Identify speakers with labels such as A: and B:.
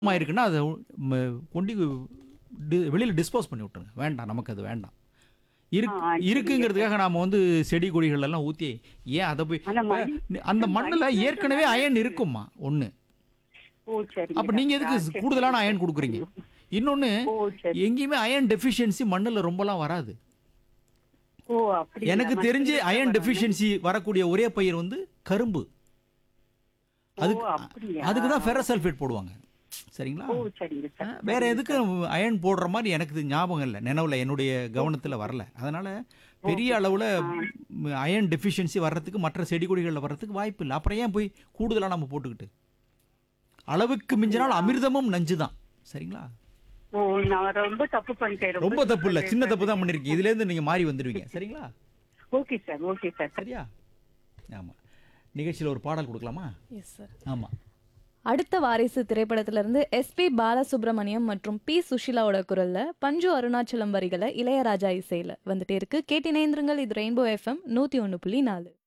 A: மா இருக்குன்னா அதை ம- கொண்டு டி- வெளியில டிஸ்போஸ் பண்ணி விட்டுருங்க வேண்டாம் நமக்கு அது வேண்டாம் இருக்கு
B: ஆ, சரிங்க.
A: இருக்குங்கிறதுக்காக நாம வந்து செடி கொடிகள் எல்லாம் ஊத்தி ஏன் அதை போய்
B: ஆனா மடி-
A: இப்ப அந்த மண்ணுல
B: மடி-
A: ஏற்கனவே அயன் இருக்கும்மா ஒண்ணு
B: ஓ சரிங்க
A: அப்ப நீங்க எதுக்கு
B: டாக்டர். சரி,
A: கூடுதலான
B: சரி.
A: அயன் கொடுக்குறீங்க இன்னொன்னு
B: ஓ சரி
A: எங்கேயுமே அயன் டெஃபிஷியன்சி மண்ணுல ரொம்பலாம் வராது
B: ஓ அப்படி
A: எனக்கு தெரிஞ்சு அயன் டெஃபிஷியன்சி வரக்கூடிய ஒரே பயிர் வந்து கரும்பு அதுக்கு
B: அப்படியா
A: அதுக்கு தான் ஃபெரசல்ஃபேட் போடுவாங்க சரிங்களா
B: ஓ சரிங்க
A: ஆ,
B: சார்
A: வேற எதுக்கு அயன் போடுற மாதிரி எனக்கு இது ஞாபகம் இல்லை நினைவுல என்னுடைய கவனத்துல வரல அதனால பெரிய அளவுல அயன் டெஃபிஷியன்சி வர்றதுக்கு மற்ற செடி கொடிகளில் வர்றதுக்கு வாய்ப்பு இல்லை அப்புறம் ஏன் போய் கூடுதலா நம்ம போட்டுக்கிட்டு அளவுக்கு மிஞ்சினால் அமிர்தமும் நஞ்சு தான் சரிங்களா
B: ஓ நான் ரொம்ப தப்பு பண்ணிட்டேன்
A: ரொம்ப தப்பு இல்லை சின்ன தப்பு தான் பண்ணிருக்கீங்க இதுல இருந்து நீங்க மாறி வந்துடுவீங்க சரிங்களா
B: ஓகே சார் ஓகே சார்
A: சரியா ஆமா நிகழ்ச்சியில ஒரு பாடல் கொடுக்கலாமா
C: எஸ் சார்
A: ஆமா
C: அடுத்த வாரிசு திரைப்படத்திலிருந்து எஸ்பி பாலசுப்ரமணியம் மற்றும் பி சுஷிலாவோட குரல்ல பஞ்சு அருணாச்சலம் வரிகளை இளையராஜா இசையில வந்துட்டே இருக்கு கேட்டினைந்திருங்கள் இது ரெயின்போ எஃப்எம் நூத்தி ஒன்று புள்ளி நாலு